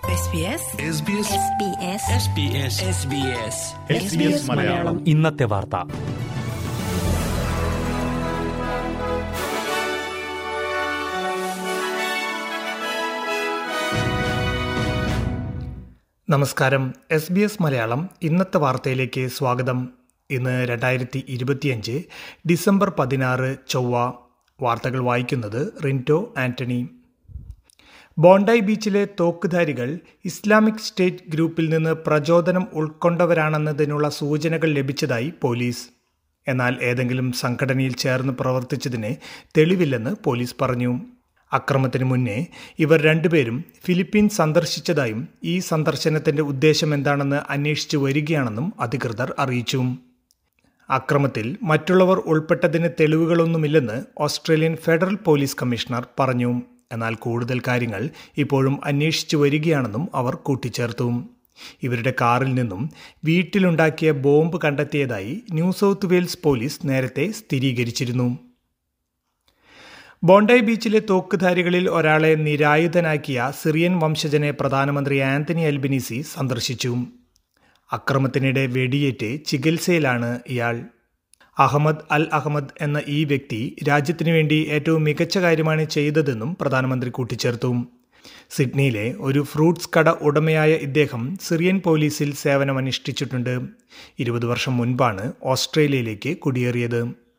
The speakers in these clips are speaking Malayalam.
മലയാളം ഇന്നത്തെ വാർത്ത നമസ്കാരം എസ് ബി എസ് മലയാളം ഇന്നത്തെ വാർത്തയിലേക്ക് സ്വാഗതം ഇന്ന് രണ്ടായിരത്തി ഇരുപത്തിയഞ്ച് ഡിസംബർ പതിനാറ് ചൊവ്വ വാർത്തകൾ വായിക്കുന്നത് റിൻറ്റോ ആന്റണി ബോണ്ടായി ബീച്ചിലെ തോക്കുധാരികൾ ഇസ്ലാമിക് സ്റ്റേറ്റ് ഗ്രൂപ്പിൽ നിന്ന് പ്രചോദനം ഉൾക്കൊണ്ടവരാണെന്നതിനുള്ള സൂചനകൾ ലഭിച്ചതായി പോലീസ് എന്നാൽ ഏതെങ്കിലും സംഘടനയിൽ ചേർന്ന് പ്രവർത്തിച്ചതിന് തെളിവില്ലെന്ന് പോലീസ് പറഞ്ഞു അക്രമത്തിന് മുന്നേ ഇവർ രണ്ടുപേരും ഫിലിപ്പീൻ സന്ദർശിച്ചതായും ഈ സന്ദർശനത്തിന്റെ ഉദ്ദേശം എന്താണെന്ന് അന്വേഷിച്ചു വരികയാണെന്നും അധികൃതർ അറിയിച്ചു അക്രമത്തിൽ മറ്റുള്ളവർ ഉൾപ്പെട്ടതിന് തെളിവുകളൊന്നുമില്ലെന്ന് ഓസ്ട്രേലിയൻ ഫെഡറൽ പോലീസ് കമ്മീഷണർ പറഞ്ഞു എന്നാൽ കൂടുതൽ കാര്യങ്ങൾ ഇപ്പോഴും അന്വേഷിച്ചു വരികയാണെന്നും അവർ കൂട്ടിച്ചേർത്തു ഇവരുടെ കാറിൽ നിന്നും വീട്ടിലുണ്ടാക്കിയ ബോംബ് കണ്ടെത്തിയതായി ന്യൂ സൗത്ത് വെയിൽസ് പോലീസ് നേരത്തെ സ്ഥിരീകരിച്ചിരുന്നു ബോണ്ടായി ബീച്ചിലെ തോക്കുധാരികളിൽ ഒരാളെ നിരായുധനാക്കിയ സിറിയൻ വംശജനെ പ്രധാനമന്ത്രി ആന്റണി അൽബിനിസി സന്ദർശിച്ചു അക്രമത്തിനിടെ വെടിയേറ്റ് ചികിത്സയിലാണ് ഇയാൾ അഹമ്മദ് അൽ അഹമ്മദ് എന്ന ഈ വ്യക്തി രാജ്യത്തിനു വേണ്ടി ഏറ്റവും മികച്ച കാര്യമാണ് ചെയ്തതെന്നും പ്രധാനമന്ത്രി കൂട്ടിച്ചേർത്തു സിഡ്നിയിലെ ഒരു ഫ്രൂട്ട്സ് കട ഉടമയായ ഇദ്ദേഹം സിറിയൻ പോലീസിൽ സേവനമനുഷ്ഠിച്ചിട്ടുണ്ട് ഇരുപത് വർഷം മുൻപാണ് ഓസ്ട്രേലിയയിലേക്ക് കുടിയേറിയത്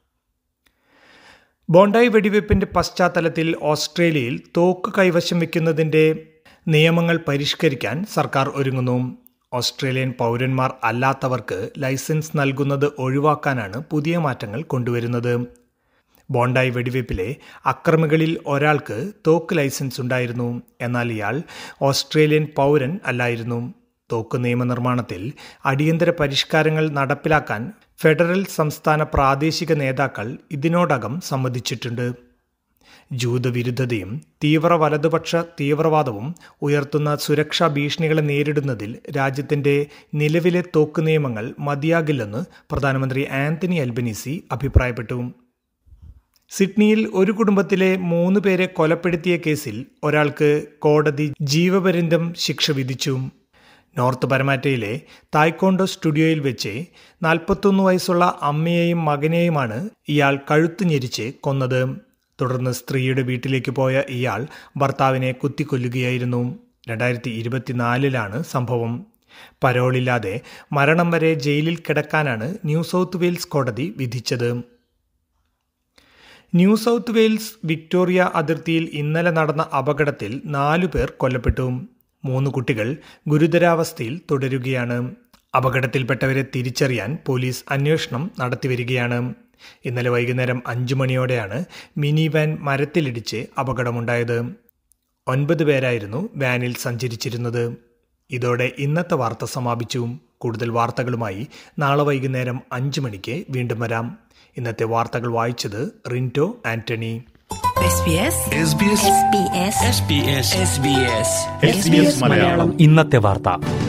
ബോണ്ടായി വെടിവെപ്പിന്റെ പശ്ചാത്തലത്തിൽ ഓസ്ട്രേലിയയിൽ തോക്ക് കൈവശം വയ്ക്കുന്നതിന്റെ നിയമങ്ങൾ പരിഷ്കരിക്കാൻ സർക്കാർ ഒരുങ്ങുന്നു ഓസ്ട്രേലിയൻ പൗരന്മാർ അല്ലാത്തവർക്ക് ലൈസൻസ് നൽകുന്നത് ഒഴിവാക്കാനാണ് പുതിയ മാറ്റങ്ങൾ കൊണ്ടുവരുന്നത് ബോണ്ടായി വെടിവെപ്പിലെ അക്രമികളിൽ ഒരാൾക്ക് തോക്ക് ലൈസൻസ് ഉണ്ടായിരുന്നു എന്നാൽ ഇയാൾ ഓസ്ട്രേലിയൻ പൗരൻ അല്ലായിരുന്നു തോക്ക് നിയമനിർമ്മാണത്തിൽ അടിയന്തര പരിഷ്കാരങ്ങൾ നടപ്പിലാക്കാൻ ഫെഡറൽ സംസ്ഥാന പ്രാദേശിക നേതാക്കൾ ഇതിനോടകം സമ്മതിച്ചിട്ടുണ്ട് ജൂതവിരുദ്ധതയും തീവ്ര വലതുപക്ഷ തീവ്രവാദവും ഉയർത്തുന്ന സുരക്ഷാ ഭീഷണികളെ നേരിടുന്നതിൽ രാജ്യത്തിന്റെ നിലവിലെ തോക്ക് നിയമങ്ങൾ മതിയാകില്ലെന്ന് പ്രധാനമന്ത്രി ആന്റണി അൽബനീസി അഭിപ്രായപ്പെട്ടു സിഡ്നിയിൽ ഒരു കുടുംബത്തിലെ മൂന്ന് പേരെ കൊലപ്പെടുത്തിയ കേസിൽ ഒരാൾക്ക് കോടതി ജീവപര്യന്തം ശിക്ഷ വിധിച്ചു നോർത്ത് പരമാറ്റയിലെ തായ്ക്കോണ്ടോ സ്റ്റുഡിയോയിൽ വെച്ച് നാൽപ്പത്തൊന്ന് വയസ്സുള്ള അമ്മയെയും മകനെയുമാണ് ഇയാൾ കഴുത്തു ഞെരിച്ച് കൊന്നത് തുടർന്ന് സ്ത്രീയുടെ വീട്ടിലേക്ക് പോയ ഇയാൾ ഭർത്താവിനെ കുത്തിക്കൊല്ലുകയായിരുന്നു രണ്ടായിരത്തി ഇരുപത്തിനാലിലാണ് സംഭവം പരോളില്ലാതെ മരണം വരെ ജയിലിൽ കിടക്കാനാണ് ന്യൂ സൗത്ത് വെയിൽസ് കോടതി വിധിച്ചത് ന്യൂ സൗത്ത് വെയിൽസ് വിക്ടോറിയ അതിർത്തിയിൽ ഇന്നലെ നടന്ന അപകടത്തിൽ നാലു പേർ കൊല്ലപ്പെട്ടു മൂന്ന് കുട്ടികൾ ഗുരുതരാവസ്ഥയിൽ തുടരുകയാണ് അപകടത്തിൽപ്പെട്ടവരെ തിരിച്ചറിയാൻ പോലീസ് അന്വേഷണം നടത്തിവരികയാണ് ഇന്നലെ വൈകുന്നേരം അഞ്ചു മണിയോടെയാണ് മിനി വാൻ മരത്തിലിടിച്ച് അപകടമുണ്ടായത് ഒൻപത് പേരായിരുന്നു വാനിൽ സഞ്ചരിച്ചിരുന്നത് ഇതോടെ ഇന്നത്തെ വാർത്ത സമാപിച്ചു കൂടുതൽ വാർത്തകളുമായി നാളെ വൈകുന്നേരം അഞ്ചു മണിക്ക് വീണ്ടും വരാം ഇന്നത്തെ വാർത്തകൾ വായിച്ചത് റിൻറ്റോ ആന്റണി മലയാളം ഇന്നത്തെ വാർത്ത